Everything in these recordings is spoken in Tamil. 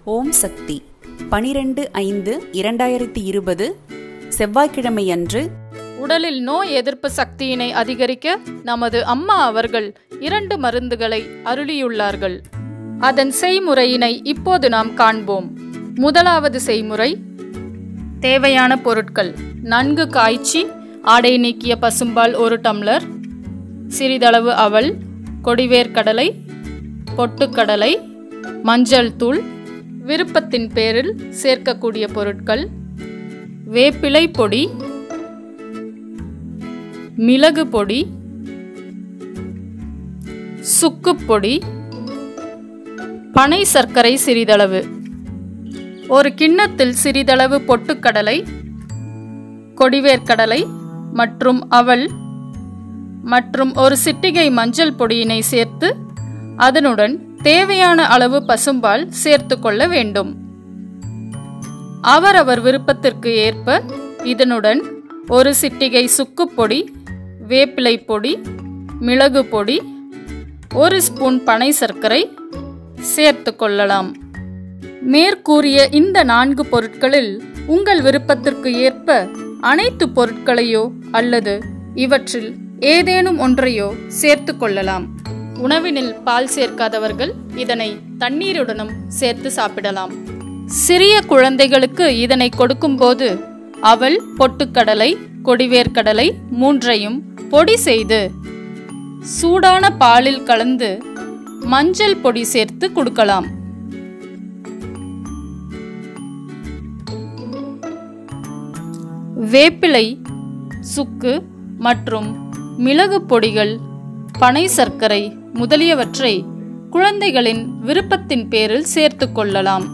ஓம் சக்தி பனிரெண்டு ஐந்து இரண்டாயிரத்தி இருபது செவ்வாய்க்கிழமை அன்று உடலில் நோய் எதிர்ப்பு சக்தியினை அதிகரிக்க நமது அம்மா அவர்கள் இரண்டு மருந்துகளை அருளியுள்ளார்கள் அதன் செய்முறையினை இப்போது நாம் காண்போம் முதலாவது செய்முறை தேவையான பொருட்கள் நன்கு காய்ச்சி ஆடை நீக்கிய பசும்பால் ஒரு டம்ளர் சிறிதளவு அவல் கொடிவேர்க்கடலை பொட்டுக்கடலை மஞ்சள் தூள் விருப்பத்தின் பேரில் சேர்க்கக்கூடிய பொருட்கள் வேப்பிலை பொடி மிளகு பொடி சுக்குப் பொடி பனை சர்க்கரை சிறிதளவு ஒரு கிண்ணத்தில் சிறிதளவு பொட்டுக்கடலை கொடிவேர்க்கடலை மற்றும் அவல் மற்றும் ஒரு சிட்டிகை மஞ்சள் பொடியினை சேர்த்து அதனுடன் தேவையான அளவு பசும்பால் சேர்த்து கொள்ள வேண்டும் அவரவர் விருப்பத்திற்கு ஏற்ப இதனுடன் ஒரு சிட்டிகை சுக்குப் பொடி வேப்பிலை பொடி மிளகு பொடி ஒரு ஸ்பூன் பனை சர்க்கரை சேர்த்து கொள்ளலாம் மேற்கூறிய இந்த நான்கு பொருட்களில் உங்கள் விருப்பத்திற்கு ஏற்ப அனைத்து பொருட்களையோ அல்லது இவற்றில் ஏதேனும் ஒன்றையோ சேர்த்து கொள்ளலாம் உணவினில் பால் சேர்க்காதவர்கள் இதனை தண்ணீருடனும் சேர்த்து சாப்பிடலாம் சிறிய குழந்தைகளுக்கு இதனை கொடுக்கும்போது அவல் பொட்டுக்கடலை கொடிவேர்க்கடலை மூன்றையும் பொடி செய்து சூடான பாலில் கலந்து மஞ்சள் பொடி சேர்த்து கொடுக்கலாம் வேப்பிலை சுக்கு மற்றும் மிளகு பொடிகள் பனை சர்க்கரை முதலியவற்றை குழந்தைகளின் விருப்பத்தின் பேரில் சேர்த்து கொள்ளலாம்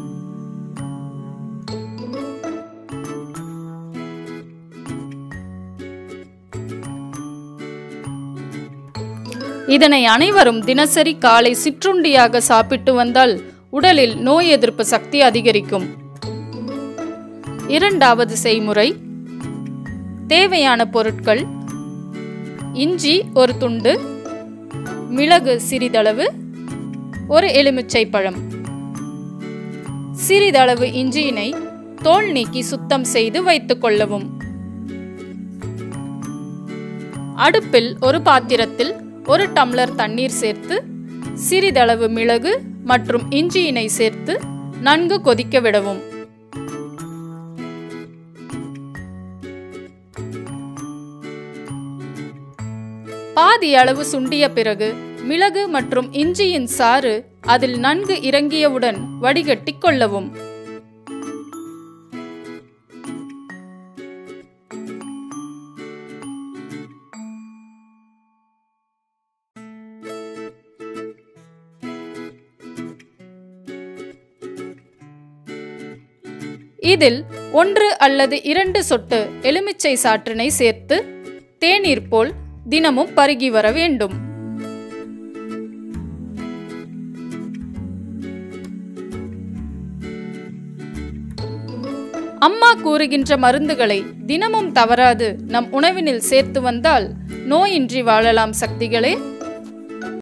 இதனை அனைவரும் தினசரி காலை சிற்றுண்டியாக சாப்பிட்டு வந்தால் உடலில் நோய் எதிர்ப்பு சக்தி அதிகரிக்கும் இரண்டாவது செய்முறை தேவையான பொருட்கள் இஞ்சி ஒரு துண்டு மிளகு சிறிதளவு ஒரு எலுமிச்சை பழம் சிறிதளவு இஞ்சியினை தோல் நீக்கி சுத்தம் செய்து வைத்துக் கொள்ளவும் அடுப்பில் ஒரு பாத்திரத்தில் ஒரு டம்ளர் தண்ணீர் சேர்த்து சிறிதளவு மிளகு மற்றும் இஞ்சியினை சேர்த்து நன்கு கொதிக்க விடவும் பாதி அளவு சுண்டிய பிறகு மிளகு மற்றும் இஞ்சியின் சாறு அதில் நன்கு இறங்கியவுடன் வடிகட்டிக் கொள்ளவும் இதில் ஒன்று அல்லது இரண்டு சொட்டு எலுமிச்சை சாற்றினை சேர்த்து தேநீர் போல் தினமும் பருகி வர வேண்டும் அம்மா கூறுகின்ற மருந்துகளை தினமும் தவறாது நம் உணவினில் சேர்த்து வந்தால் நோயின்றி வாழலாம் சக்திகளே